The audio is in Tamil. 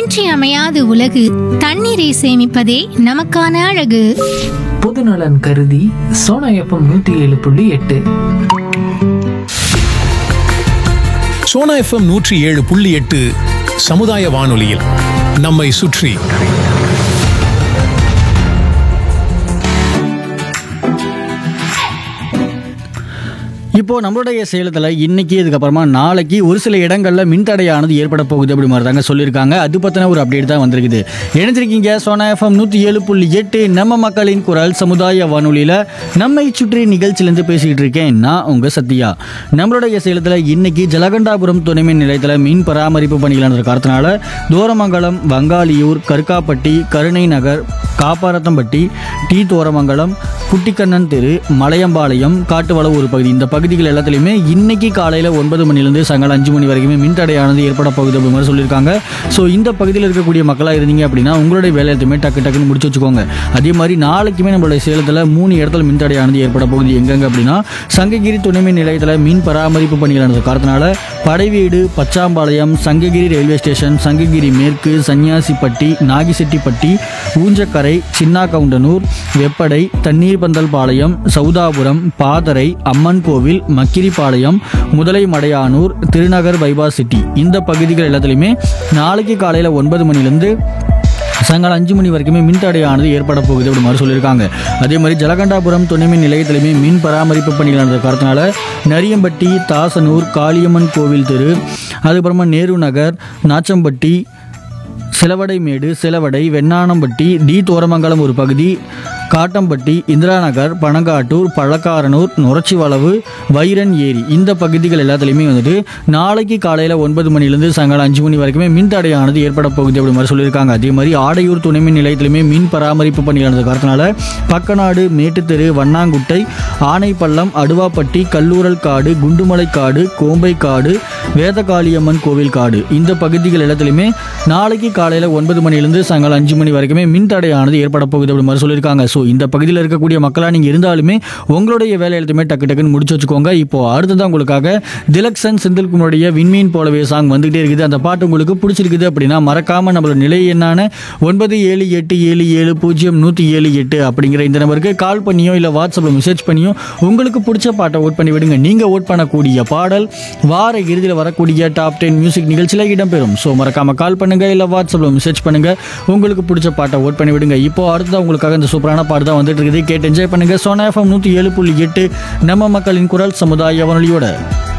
இன்றியமையாத உலகு தண்ணீரை சேமிப்பதே நமக்கான அழகு பொதுநலன் கருதி சோனா எஃப்எம் நூற்றி ஏழு புள்ளி எட்டு சோனா எஃப்எம் நூற்றி ஏழு புள்ளி எட்டு சமுதாய வானொலியில் நம்மை சுற்றி இப்போ நம்மளுடைய சேலத்தில் இன்னைக்கு இதுக்கப்புறமா நாளைக்கு ஒரு சில இடங்களில் மின்தடையானது ஏற்பட போகுது அப்படி மாதிரி தாங்க சொல்லியிருக்காங்க அது பற்றின ஒரு அப்டேட் தான் வந்திருக்குது இணைஞ்சிருக்கீங்க சோனா எஃப்எம் நூற்றி ஏழு புள்ளி எட்டு நம்ம மக்களின் குரல் சமுதாய வானொலியில் நம்மை சுற்றி நிகழ்ச்சியிலேருந்து பேசிக்கிட்டு இருக்கேன் நான் உங்கள் சத்யா நம்மளுடைய சேலத்தில் இன்னைக்கு ஜலகண்டாபுரம் துணைமின் நிலையத்தில் மின் பராமரிப்பு பணிகள் நடந்த காரணத்தினால தூரமங்கலம் வங்காளியூர் கருக்காப்பட்டி கருணை நகர் காப்பாரத்தம்பட்டி டி தோரமங்கலம் குட்டிக்கண்ணன் தெரு மலையம்பாளையம் காட்டுவளவு ஒரு பகுதி இந்த பகுதிகள் எல்லாத்துலேயுமே இன்னைக்கு காலையில் ஒன்பது மணிலேருந்து சாயங்காலம் அஞ்சு மணி வரைக்குமே மின்தடையானது ஏற்பட போகுது அப்படி மாதிரி சொல்லியிருக்காங்க ஸோ இந்த பகுதியில் இருக்கக்கூடிய மக்களாக இருந்தீங்க அப்படின்னா உங்களுடைய வேலை எல்லாத்தையுமே டக்கு டக்குன்னு முடிச்சு வச்சுக்கோங்க அதே மாதிரி நாளைக்குமே நம்மளுடைய சேலத்தில் மூணு இடத்துல மின்தடையானது ஏற்பட போகுது எங்கெங்க அப்படின்னா சங்ககிரி துணைமின் நிலையத்தில் மின் பராமரிப்பு பணிகள் நடந்த காரணத்தினால படைவீடு பச்சாம்பாளையம் சங்ககிரி ரயில்வே ஸ்டேஷன் சங்ககிரி மேற்கு சன்னியாசிப்பட்டி நாகிசெட்டிப்பட்டி ஊஞ்சக்கரை சின்னா கவுண்டனூர் வெப்படை தண்ணீர்பந்தல் பாளையம் சௌதாபுரம் பாதரை அம்மன் கோவில் மக்கிரிப்பாளையம் முதலை மடையானூர் திருநகர் பைபாஸ் சிட்டி இந்த பகுதிகள் எல்லாத்துலேயுமே நாளைக்கு காலையில் ஒன்பது மணிலேருந்து சாயங்காலம் அஞ்சு மணி வரைக்குமே மின்தடையானது ஏற்பட போகுது அப்படி மாதிரி சொல்லியிருக்காங்க அதே மாதிரி ஜலகண்டாபுரம் துணைமின் நிலையத்திலுமே மின் பராமரிப்பு பணிகள் நடந்த காரணத்தினால நரியம்பட்டி தாசனூர் காளியம்மன் கோவில் தெரு அதுக்கப்புறமா நேரு நகர் நாச்சம்பட்டி சிலவடைமேடு சிலவடை வெண்ணானம்பட்டி டி தோரமங்கலம் ஒரு பகுதி காட்டம்பட்டி இந்திரா நகர் பனங்காட்டூர் பழக்காரனூர் நுரச்சிவளவு வைரன் ஏரி இந்த பகுதிகள் எல்லாத்துலேயுமே வந்துட்டு நாளைக்கு காலையில் ஒன்பது மணிலேருந்து சாயங்காலம் அஞ்சு மணி வரைக்குமே மின் தடையானது ஏற்பட போகுது அப்படி மாதிரி சொல்லியிருக்காங்க அதே மாதிரி ஆடையூர் துணைமின் நிலையத்திலுமே மின் பராமரிப்பு பணிகள் நடந்த காரணத்தினால பக்கநாடு மேட்டுத்தெரு வண்ணாங்குட்டை ஆனைப்பள்ளம் அடுவாப்பட்டி கல்லூரல் காடு குண்டுமலை காடு கோம்பை காடு வேதகாளியம்மன் கோவில் காடு இந்த பகுதிகள் எல்லாத்துலேயுமே நாளைக்கு காலையில் ஒன்பது மணிலேருந்து சாயங்காலம் அஞ்சு மணி வரைக்குமே மின் தடையானது ஏற்பட போகுது அப்படி மாதிரி சொல்லியிருக்காங்க ஸோ இந்த பகுதியில் இருக்கக்கூடிய மக்களாக நீங்கள் இருந்தாலுமே உங்களுடைய வேலை எல்லாத்தையுமே டக்கு டக்குன்னு முடிச்சு வச்சுக்கோங்க இப்போ அடுத்ததான் உங்களுக்காக திலக்ஷன் செந்தில்குமருடைய விண்மீன் போலவே சாங் வந்துகிட்டே இருக்குது அந்த பாட்டு உங்களுக்கு பிடிச்சிருக்குது அப்படின்னா மறக்காம நம்மளோட நிலை என்னான ஒன்பது ஏழு எட்டு ஏழு ஏழு பூஜ்ஜியம் நூற்றி ஏழு எட்டு அப்படிங்கிற இந்த நம்பருக்கு கால் பண்ணியோ இல்லை வாட்ஸ்அப்பில் மெசேஜ் பண்ணியோ உங்களுக்கு பிடிச்ச பாட்டை ஓட் பண்ணி விடுங்க நீங்கள் ஓட் பண்ணக்கூடிய பாடல் வார இறுதியில் வரக்கூடிய டாப் டென் மியூசிக் நிகழ்ச்சியில் இடம்பெறும் ஸோ மறக்காம கால் பண்ணுங்க இல்லை வாட்ஸ்அப்பில் மெசேஜ் பண்ணுங்க உங்களுக்கு பிடிச்ச பாட்டை ஓட் பண்ணி விடுங்க இப்போ அடுத்ததான் உங்களுக்காக இந்த சூப்பரான பாட்டு தான் வந்துட்டு இருக்குது கேட்டு என்ஜாய் பண்ணுங்க சோனா எஃப்எம் நூற்றி ஏழு புள்ளி எட்டு நம்ம மக்களின் குரல் சமுதாய வானொலியோட